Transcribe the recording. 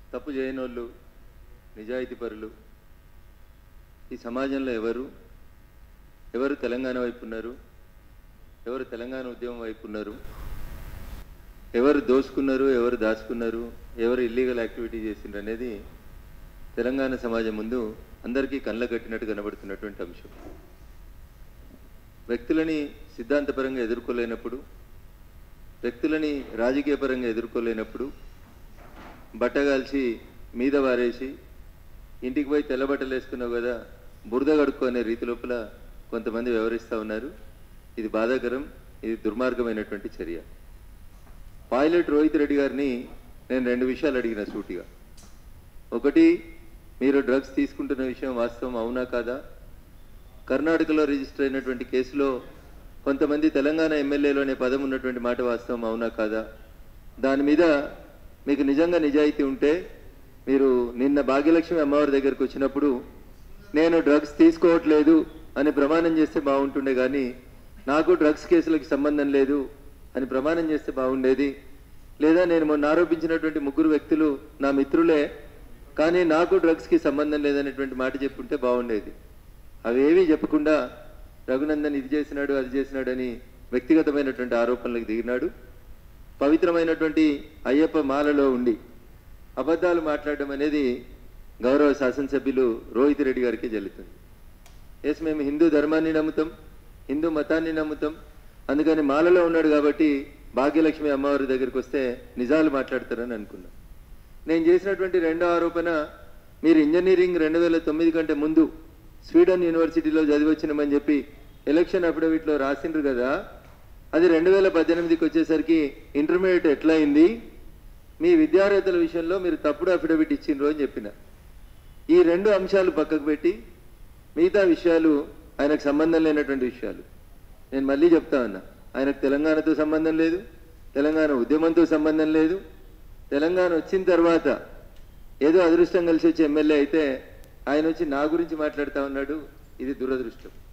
తప్పు చేయనోళ్ళు నిజాయితీ పరులు ఈ సమాజంలో ఎవరు ఎవరు తెలంగాణ వైపు ఉన్నారు ఎవరు తెలంగాణ ఉద్యమం వైపు ఉన్నారు ఎవరు దోసుకున్నారు ఎవరు దాచుకున్నారు ఎవరు ఇల్లీగల్ యాక్టివిటీ చేసిండ్రు అనేది తెలంగాణ సమాజం ముందు అందరికీ కళ్ళ కట్టినట్టు కనబడుతున్నటువంటి అంశం వ్యక్తులని సిద్ధాంతపరంగా ఎదుర్కోలేనప్పుడు వ్యక్తులని రాజకీయపరంగా ఎదుర్కోలేనప్పుడు బట్టగాల్చి మీద వారేసి ఇంటికి పోయి తెల్లబట్టలు వేసుకున్నావు కదా బురద కడుక్కునే రీతి లోపల కొంతమంది వ్యవహరిస్తూ ఉన్నారు ఇది బాధాకరం ఇది దుర్మార్గమైనటువంటి చర్య పైలట్ రోహిత్ రెడ్డి గారిని నేను రెండు విషయాలు అడిగిన సూటిగా ఒకటి మీరు డ్రగ్స్ తీసుకుంటున్న విషయం వాస్తవం అవునా కాదా కర్ణాటకలో రిజిస్టర్ అయినటువంటి కేసులో కొంతమంది తెలంగాణ ఎమ్మెల్యేలు అనే పదం ఉన్నటువంటి మాట వాస్తవం అవునా కాదా దాని మీద మీకు నిజంగా నిజాయితీ ఉంటే మీరు నిన్న భాగ్యలక్ష్మి అమ్మవారి దగ్గరికి వచ్చినప్పుడు నేను డ్రగ్స్ తీసుకోవట్లేదు అని ప్రమాణం చేస్తే బాగుంటుండే కానీ నాకు డ్రగ్స్ కేసులకు సంబంధం లేదు అని ప్రమాణం చేస్తే బాగుండేది లేదా నేను మొన్న ఆరోపించినటువంటి ముగ్గురు వ్యక్తులు నా మిత్రులే కానీ నాకు డ్రగ్స్కి సంబంధం లేదనేటువంటి మాట చెప్పుంటే బాగుండేది అవేవీ చెప్పకుండా రఘునందన్ ఇది చేసినాడు అది చేసినాడు అని వ్యక్తిగతమైనటువంటి ఆరోపణలకు దిగినాడు పవిత్రమైనటువంటి అయ్యప్ప మాలలో ఉండి అబద్ధాలు మాట్లాడడం అనేది గౌరవ శాసనసభ్యులు రోహిత్ రెడ్డి గారికి జల్లుతుంది ఎస్ మేము హిందూ ధర్మాన్ని నమ్ముతాం హిందూ మతాన్ని నమ్ముతాం అందుకని మాలలో ఉన్నాడు కాబట్టి భాగ్యలక్ష్మి అమ్మవారి దగ్గరికి వస్తే నిజాలు మాట్లాడతారని అనుకున్నాం నేను చేసినటువంటి రెండో ఆరోపణ మీరు ఇంజనీరింగ్ రెండు వేల తొమ్మిది కంటే ముందు స్వీడన్ యూనివర్సిటీలో చదివచ్చినామని చెప్పి ఎలక్షన్ అఫిడవిట్లో రాసిండ్రు కదా అది రెండు వేల పద్దెనిమిదికి వచ్చేసరికి ఇంటర్మీడియట్ ఎట్లా అయింది మీ విద్యార్హతల విషయంలో మీరు తప్పుడు అఫిడవిట్ ఇచ్చిండ్రు అని చెప్పిన ఈ రెండు అంశాలు పక్కకు పెట్టి మిగతా విషయాలు ఆయనకు సంబంధం లేనటువంటి విషయాలు నేను మళ్ళీ చెప్తా ఉన్నా ఆయనకు తెలంగాణతో సంబంధం లేదు తెలంగాణ ఉద్యమంతో సంబంధం లేదు తెలంగాణ వచ్చిన తర్వాత ఏదో అదృష్టం కలిసి వచ్చి ఎమ్మెల్యే అయితే ఆయన వచ్చి నా గురించి మాట్లాడుతూ ఉన్నాడు ఇది దురదృష్టం